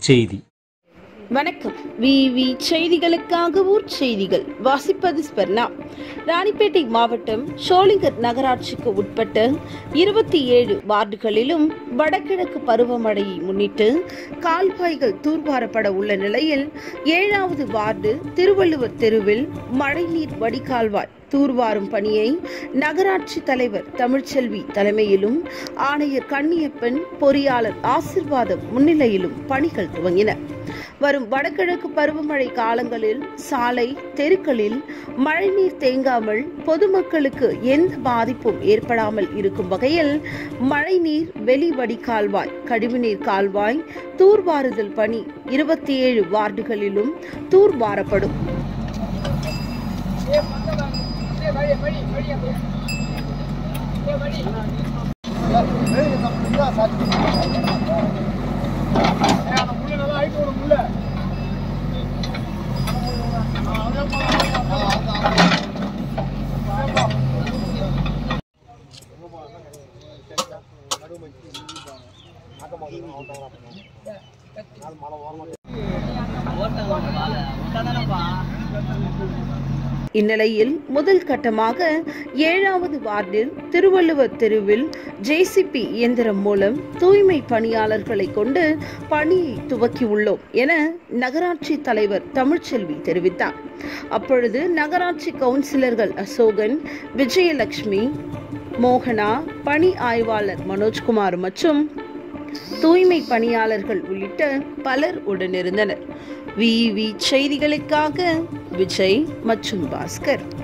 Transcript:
செய்தி வணக்கம் விவி செய்திகளுக்காக ஊர் செய்திகள் வாசிப்பது ஸ்பர்ணா ராணிப்பேட்டை மாவட்டம் ஷோலிங்கர் நகராட்சிக்கு உட்பட்ட இருபத்தி ஏழு வார்டுகளிலும் வடகிழக்கு பருவமழையை முன்னிட்டு கால்வாய்கள் தூர்வாரப்பட உள்ள நிலையில் ஏழாவது வார்டு திருவள்ளுவர் தெருவில் மழைநீர் வடிகால்வாய் தூர்வாரும் பணியை நகராட்சி தலைவர் தமிழ்ச்செல்வி தலைமையிலும் ஆணையர் கண்ணியப்பன் பொறியாளர் ஆசிர்வாதம் முன்னிலையிலும் பணிகள் துவங்கின வரும் வடகிழக்கு பருவமழை காலங்களில் சாலை தெருக்களில் மழைநீர் தேங்காமல் பொதுமக்களுக்கு எந்த பாதிப்பும் ஏற்படாமல் இருக்கும் வகையில் மழைநீர் வெளி வடிகால்வாய் கழிவுநீர் கால்வாய் தூர்வாருதல் பணி இருபத்தி ஏழு வார்டுகளிலும் தூர்வாரப்படும் இந்நிலையில் முதல் கட்டமாக ஏழாவது வார்டில் திருவள்ளுவர் தெருவில் ஜேசிபி இயந்திரம் மூலம் தூய்மை பணியாளர்களை கொண்டு பணியை துவக்கியுள்ளோம் என நகராட்சி தலைவர் தமிழ்ச்செல்வி தெரிவித்தார் அப்பொழுது நகராட்சி கவுன்சிலர்கள் அசோகன் விஜயலட்சுமி மோகனா பணி ஆய்வாளர் மனோஜ்குமார் மற்றும் தூய்மை பணியாளர்கள் உள்ளிட்ட பலர் உடனிருந்தனர் விவி செய்திகளுக்காக விஜய் மற்றும் பாஸ்கர்